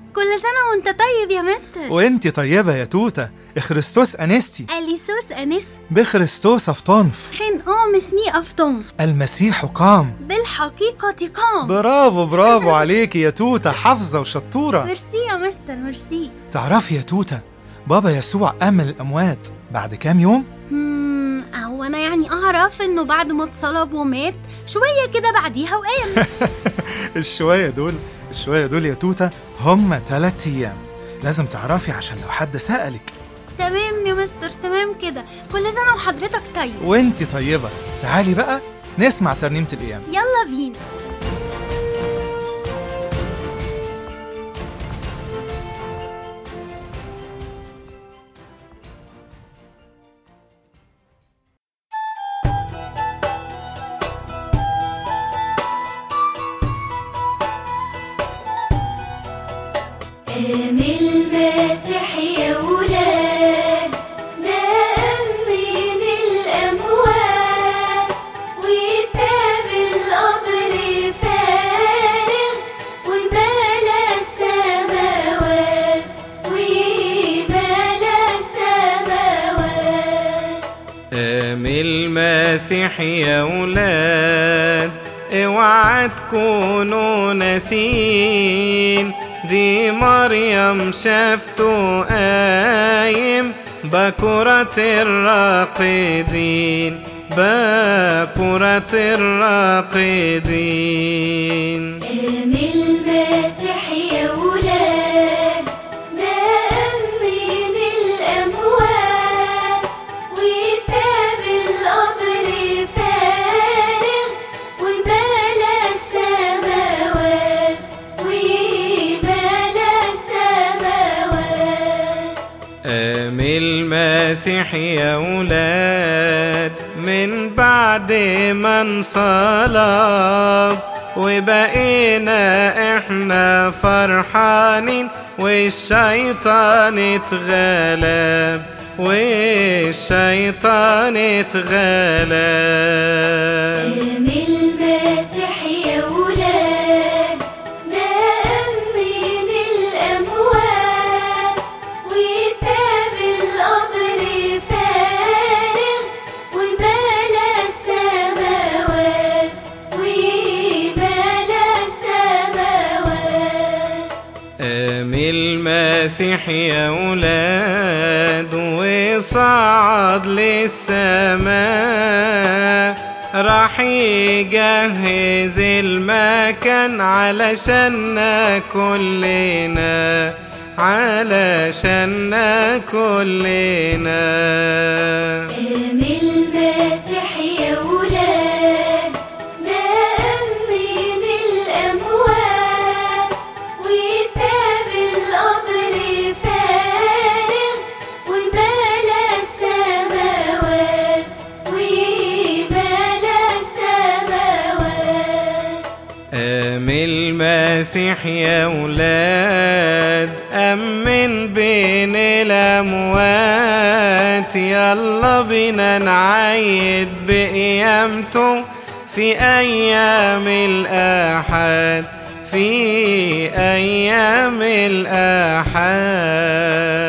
كل سنة وانت طيب يا مستر وانت طيبة يا توتة اخرستوس أنستي أليسوس أنست بخرستوس أفطانف خن أوم سني أفطنف المسيح قام بالحقيقة قام برافو برافو عليكي يا توتة حافظة وشطورة ميرسي يا مستر ميرسي تعرفي يا توتة بابا يسوع قام من الأموات بعد كام يوم؟ مم، هو أنا يعني أعرف إنه بعد ما اتصلب ومات شوية كده بعديها وقام الشوية دول الشوية دول يا توتة هم تلات أيام لازم تعرفي عشان لو حد سألك تمام يا مستر تمام كده كل سنة وحضرتك طيب وانت طيبة تعالي بقى نسمع ترنيمة الأيام يلا بينا قام المسيح يا ولاد نام من الأموات وساب القبر فارغ وملا السماوات وملا السماوات قام المسيح يا ولاد اوعى تكونوا ناسين دي مريم شافته قايم بكرة الراقدين بكرة الراقدين قام المسيح يا ولاد نام من الأموات وساب القبر فارغ وملا السماوات وملا السماوات قام المسيح يا ولاد من بعد ما انصلب وبقينا احنا فرحانين والشيطان اتغلب والشيطان اتغلب قام المسيح يا ولاد نام من الأموات وساب القبر فارغ وملا السماوات وملا السماوات قام المسيح يا ولاد وصعد للسماء راح يجهز المكان علشاننا كلنا علشاننا كلنا قام المسيح يا ولاد نام من الأموات وساب القبر فارغ وملا السماوات وملا السماوات قام المسيح يا ولاد قام من بين الأموات يلا بينا نعيد بقيامته في أيام الآحاد في أيام الآحاد